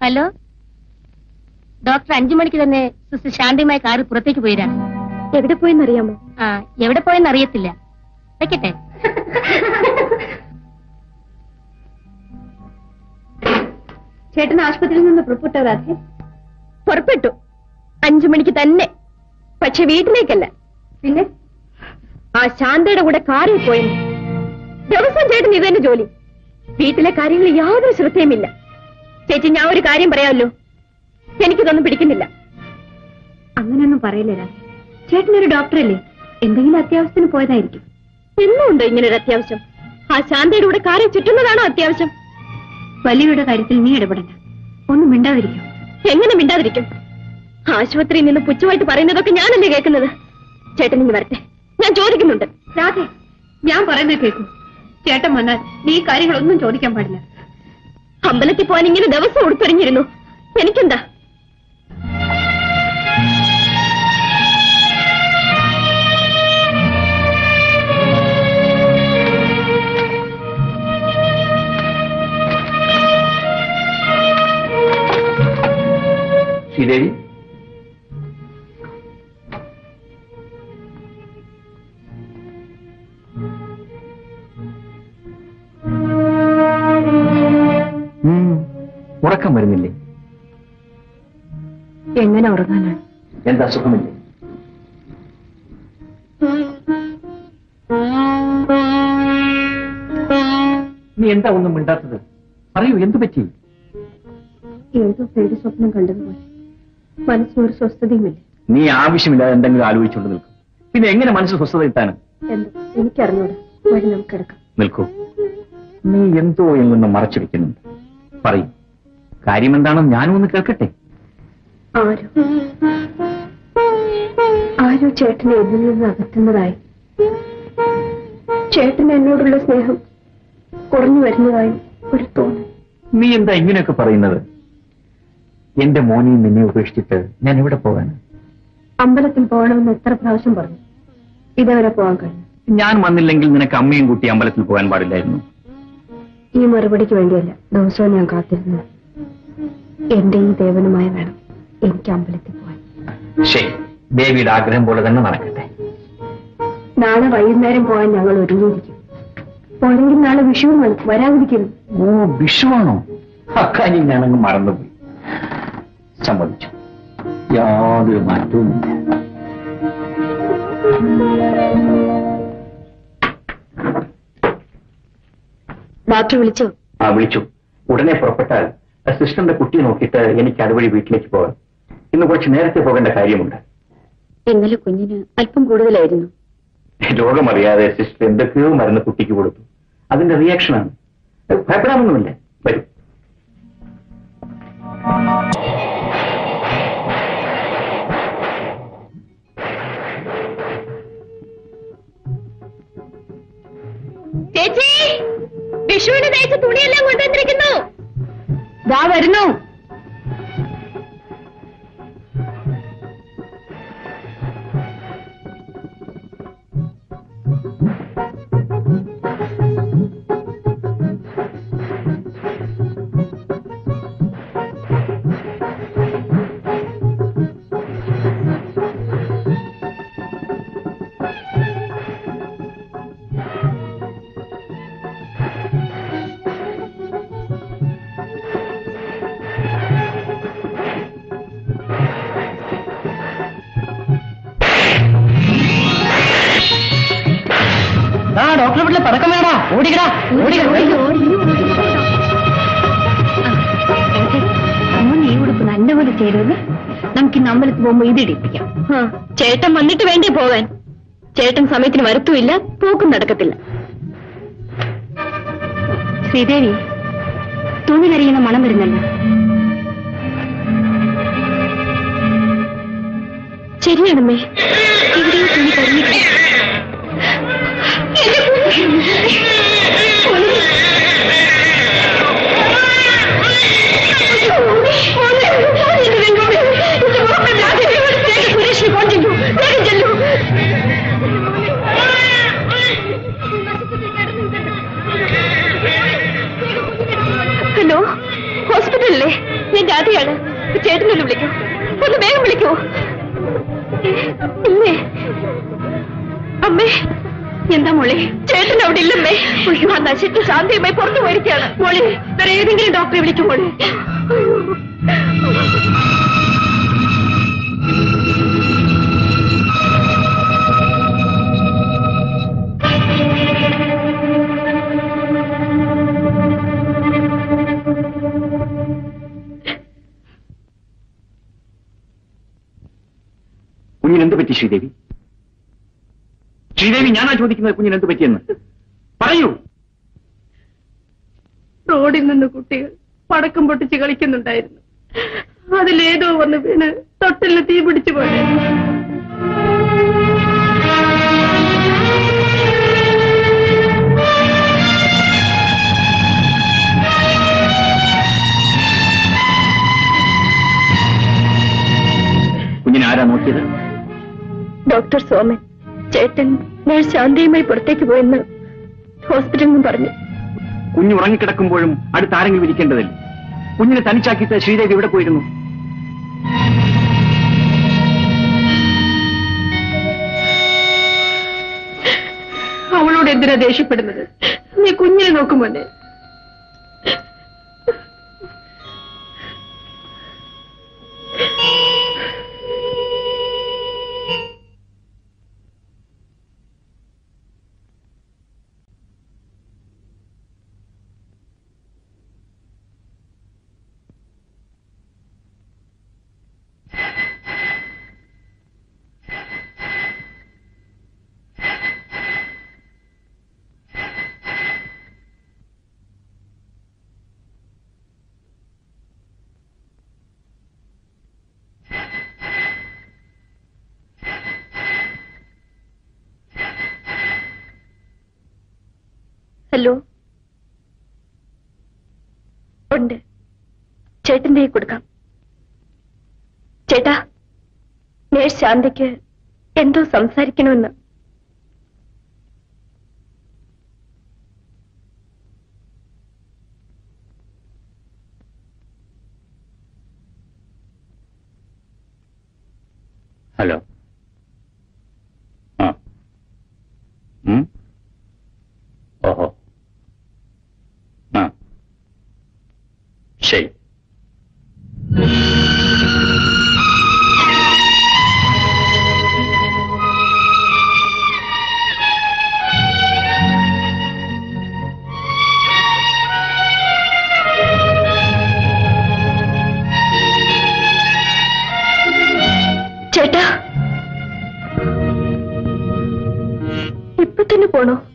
Hello doctor അഞ്ചു മണിക്ക് തന്നെ sister ശാന്തിയുമായി car പുറത്തേക്ക് പോയിരാ എവിടെ പോയെന്നറിയാമോ ആ എവിടെ പോയെന്ന് അറിയത്തില്ല വെക്കട്ടെ ചേട്ടൻ ആശുപത്രിയിൽ നിന്ന് പുറപ്പെട്ടു രാധേ പുറപ്പെട്ടു അഞ്ചു മണിക്ക് തന്നെ പക്ഷെ വീട്ടിലേക്കല്ല പിന്നെ ആ ശാന്തയുടെ കൂടെ കാറിൽ പോയി ദിവസം ചേട്ടൻ ഇത് തന്നെ ജോലി വീട്ടിലെ കാര്യങ്ങൾ യാതൊരു ശ്രദ്ധയുമില്ല ചേച്ചി ഞാൻ ഒരു കാര്യം പറയാമല്ലോ എനിക്കിതൊന്നും പിടിക്കുന്നില്ല അങ്ങനെയൊന്നും പറയില്ല രാധേ ചേട്ടനൊരു ഡോക്ടറല്ലേ എന്തെങ്കിലും അത്യാവശ്യത്തിന് പോയതായിരിക്കും എന്നും ഉണ്ടോ ഇങ്ങനെ ഒരു അത്യാവശ്യം ആ ശാന്തയുടെ കൂടെ കാറിൽ ചുറ്റുന്നതാണോ അത്യാവശ്യം വലിയവരുടെ കാര്യത്തിൽ നീ ഇടപെടണ്ട ഒന്നും മിണ്ടാതിരിക്കും എങ്ങനെ മിണ്ടാതിരിക്കും ആശുപത്രിയിൽ നിന്ന് പുച്ഛമായിട്ട് പറയുന്നതൊക്കെ ഞാനല്ലേ കേൾക്കുന്നത് ചേട്ടൻ ഇനി വരട്ടെ ഞാൻ ചോദിക്കുന്നുണ്ട് രാധേ ഞാൻ പറയുന്നത് കേൾക്കൂ ചേട്ടൻ വന്നാൽ നീ ഈ കാര്യങ്ങളൊന്നും ചോദിക്കാൻ പാടില്ല അമ്പലത്തിൽ പോകാൻ ഇങ്ങനെ ദിവസം ഉടുത്തൊരിഞ്ഞിരുന്നു എനിക്കെന്താ ശ്രീദേവി ഉം, ഉറക്കം വരുന്നില്ലേ എങ്ങനെ ഉറങ്ങാനാണ് എന്താ സുഖമില്ലേ നീ എന്താ ഒന്നും മിണ്ടാത്തത് പറയൂ എന്തു പറ്റി ഏതോ പേടി സ്വപ്നം കണ്ടതുപോലെ മനസ്സിനൊരു സ്വസ്ഥതയുമില്ല നീ ആവശ്യമില്ലാതെ എന്തെങ്കിലും ആലോചിച്ചുകൊണ്ട് നിൽക്കും പിന്നെ എങ്ങനെ മനസ്സ് സ്വസ്ഥത കിട്ടാനും എന്തോ എനിക്കറിഞ്ഞൂടാ വഴി നമുക്ക് കിടക്കാം നിൽക്കൂ നീ എന്തോ എന്നൊന്ന് മറച്ചു വെക്കുന്നുണ്ട് പറയും കാര്യം എന്താണെന്ന് ഞാനും ഒന്ന് കേൾക്കട്ടെ ആരോ ആരോ ചേട്ടനെ എന്നിൽ നിന്ന് അകറ്റുന്നതായി ചേട്ടൻ എന്നോടുള്ള സ്നേഹം കുറഞ്ഞു വരുന്നതായി ഒരു തോന്നൽ നീ എന്താ ഇങ്ങനെയൊക്കെ പറയുന്നത് എന്റെ മോനെ നിന്നെ ഉപേക്ഷിച്ചിട്ട് ഞാൻ എവിടെ പോകാൻ അമ്പലത്തിൽ പോകണമെന്ന് എത്ര പ്രാവശ്യം പറഞ്ഞു ഇതുവരെ പോകാൻ കഴിഞ്ഞു ഞാൻ വന്നില്ലെങ്കിൽ നിനക്ക് അമ്മയും കൂട്ടി അമ്പലത്തിൽ പോകാൻ പാടില്ലായിരുന്നു ഈ മറുപടിക്ക് വേണ്ടിയല്ല ദിവസവും ഞാൻ കാത്തിരുന്നത് എന്റെ ഈ ദേവനുമായി വേണം എനിക്ക് അമ്പലത്തിൽ പോകാൻ ശരി ദേവിയുടെ ആഗ്രഹം പോലെ തന്നെ നടക്കട്ടെ നാളെ വൈകുന്നേരം പോകാൻ ഞങ്ങൾ ഒരുങ്ങിയിരിക്കും പോരെങ്കിൽ നാളെ വിഷുവാണ് വരാതിരിക്കുന്നു ഓ വിഷുവാണോ അക്കാര്യം ഞാനങ്ങ് മറന്നുപോയി സമ്മതിച്ചു യാതൊരു മാറ്റവുമില്ല ഡോക്ടർ വിളിച്ചോ ആ വിളിച്ചു ഉടനെ പുറപ്പെട്ടാൽ സിസ്റ്ററിന്റെ കുട്ടിയെ നോക്കിയിട്ട് എനിക്ക് അതുവഴി വീട്ടിലേക്ക് പോകാം ഇന്ന് കുറച്ച് നേരത്തെ പോകേണ്ട കാര്യമുണ്ട് ഇന്നലെ കുഞ്ഞിന് അല്പം കൂടുതലായിരുന്നു രോഗമറിയാതെ സിസ്റ്റർ എന്തൊക്കെയോ മരുന്ന് കുട്ടിക്ക് കൊടുത്തു അതിന്റെ റിയാക്ഷനാണ് ഭയപ്പെടാമൊന്നുമില്ല വരും ചേച്ചി വിഷുവിന് തയ്ച്ച തുണിയെല്ലാം കൊണ്ടുവന്നിരിക്കുന്നു ദാ വരുന്നു ഡോക്ടറെ വീട്ടിലെ പടക്കം വേടാ ഓടിക്കടാ അമ്മ ഈ ഉടുപ്പ് നല്ലപോലെ ചേരുന്നത് നമുക്ക് ഇന്ന് അമ്പലത്തിൽ പോകുമ്പോ ഇത് ഇടിപ്പിക്കാം ചേട്ടൻ വന്നിട്ട് വേണ്ടേ പോകാൻ ചേട്ടൻ സമയത്തിന് വരത്തുമില്ല പോക്കും നടക്കത്തില്ല ശ്രീദേവി തുണി കരിയുന്ന മണം വരുന്നല്ലോ ശരിയാണമ്മേ എവിടെയോ തുണി കരിഞ്ഞിട്ടില്ല ഹലോ ഹോസ്പിറ്റലിലെ ഞാൻ രാധ ചേട്ടനൊന്ന് വിളിക്കൂ ഒന്ന് വേഗം വിളിക്കൂ ഇല്ലേ അമ്മേ എന്താ മോളെ ചേട്ടൻ അവിടെ ഇല്ലമ്മേ അയ്യോ ആ നശിച്ച ശാന്തിയമ്മേ പുറത്തു പോയിരിക്കാണ് മോളെ വേറെ ഏതെങ്കിലും ഡോക്ടറെ വിളിക്കും മോളെ കുഞ്ഞിന് എന്ത് പറ്റി ശ്രീദേവി ശ്രീദേവി ഞാനാ ചോദിക്കുന്നത് കുഞ്ഞിന് എന്ത് പറ്റിയെന്ന് പറയൂ റോഡിൽ നിന്ന് കുട്ടികൾ പടക്കം പൊട്ടിച്ച് കളിക്കുന്നുണ്ടായിരുന്നു അതിലേതോ വന്ന് വീണ് തൊട്ടില് തീ പിടിച്ചു പോയി കുഞ്ഞിനെ ആരാ നോക്കിയത് ഡോക്ടർ സോമൻ ചേട്ടൻ ഞാൻ ശാന്തിയുമായി പുറത്തേക്ക് പോയെന്ന് ഹോസ്പിറ്റലിൽ നിന്നും പറഞ്ഞു കുഞ്ഞ് ഉറങ്ങിക്കിടക്കുമ്പോഴും അടുത്ത് ആരെങ്കിലും ഇരിക്കേണ്ടതല്ലേ കുഞ്ഞിനെ തനിച്ചാക്കിയിട്ട് ശ്രീദേവി എവിടെ പോയിരുന്നു അവളോട് എന്തിനാ ദേഷ്യപ്പെടുന്നത് നീ കുഞ്ഞിനെ നോക്കുമോനെ ഹലോ ഉണ്ട് ചേട്ടന്റെ കയ്യിൽ കൊടുക്കാം ചേട്ടാ നേഴ്സ് ശാന്തിക്ക് എന്തോ സംസാരിക്കണമെന്ന് ഹലോ ആ ഉം? ഓഹോ ആ ശരി ചേട്ടാ ഇപ്പൊ തന്നെ പോണോ